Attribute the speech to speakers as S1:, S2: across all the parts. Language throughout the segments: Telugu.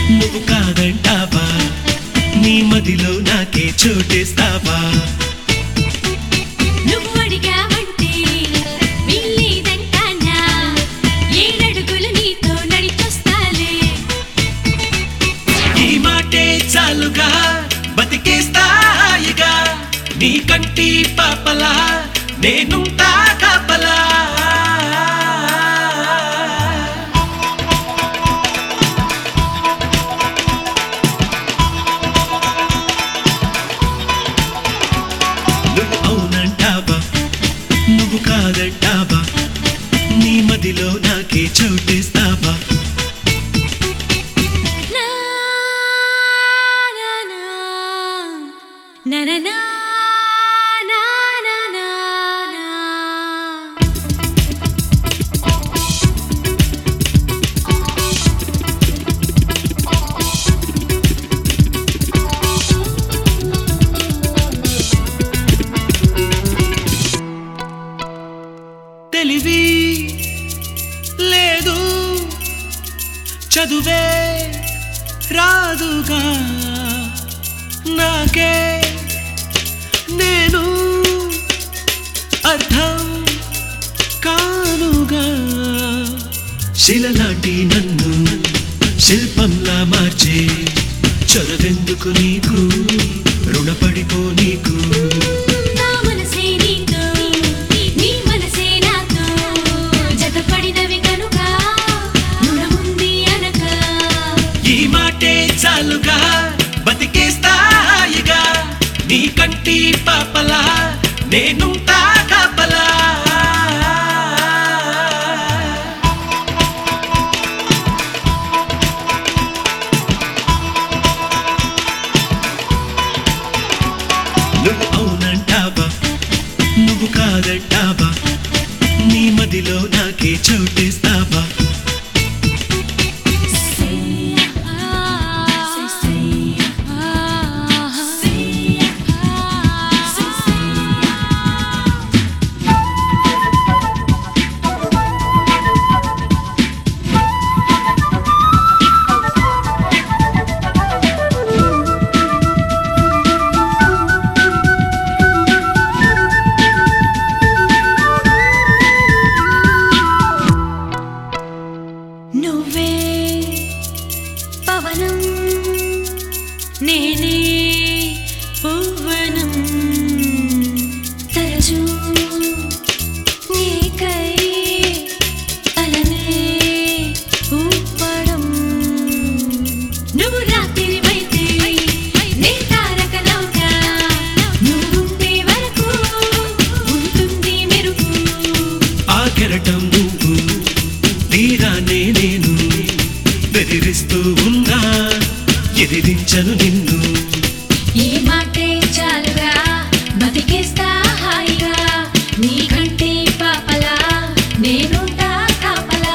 S1: నువ్వు కాదంటావా నీ మదిలో నాకే చోటేస్తావా
S2: నువ్వు అడిగావంటే వీల్లేదంటానా ఏడడుగులు నీతో నడిచొస్తాలే
S1: ఈ మాటే చాలుగా బతికేస్తాయిగా నీ కంటి పాపలా నేనుంటా కాపలా నువ్వు అవునంటావా నువ్వు కాదంటావా నీ మదిలో నాకే చోటిస్తావా
S2: నా నా నా నా నా నా నా నా నా నా
S1: తెలివి లేదు చదువే రాదుగా నాకే నేను అర్థం కానుగా శిలలాంటి నన్ను శిల్పంలా మార్చే చొరవెందుకు నీకు రుణపడిపో నీకు
S2: నా మనసే నీతో నీ మనసే నాతో జతపడినవి కనుక రుణముంది అనక
S1: ఈ మాటే చాలుగా బతికేస్తాయిగా నీ కంటి పాపలా నేనుంటా కాపలా నువ్వు అవునంటావా నువ్వు కాదంటావా నీ మదిలో నాకే చోటిస్తావా
S2: నువ్వే పవనం నేనే పువ్వనం తరచూ నీకై అలనే ఊపడం నువ్వు రాత్రివైతే నే తారకనవుగా నువ్వుండే వరకు ఉంటుంది మెరుగు
S1: ఆ కెరటం నువ్వు తీరానే నేను బెదిరిస్తూ ఉన్నా ఎదిరించను నిన్ను
S2: ఈ మాటే చాలుగా బతికేస్తా హాయిగా నీ కంటే పాపలా నేనుంటా కాపలా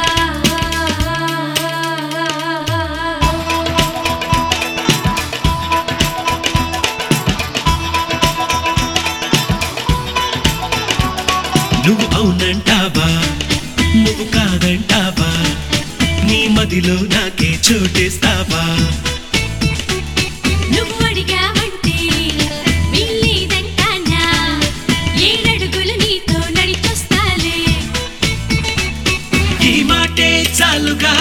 S1: నువ్వు అవునంటావా నువ్వు కాదంటావా నీ మదిలో నాకే చోటేస్తావా
S2: నువ్వు అడిగావంటే వీల్లేదంటానా ఏడడుగులు నీతో నడిచొస్తాలే
S1: ఈ మాటే చాలుగా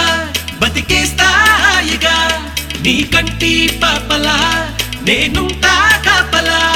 S1: బతికేస్తాయిగా నీ కంటి పాపలా నేనుంటా కాపలా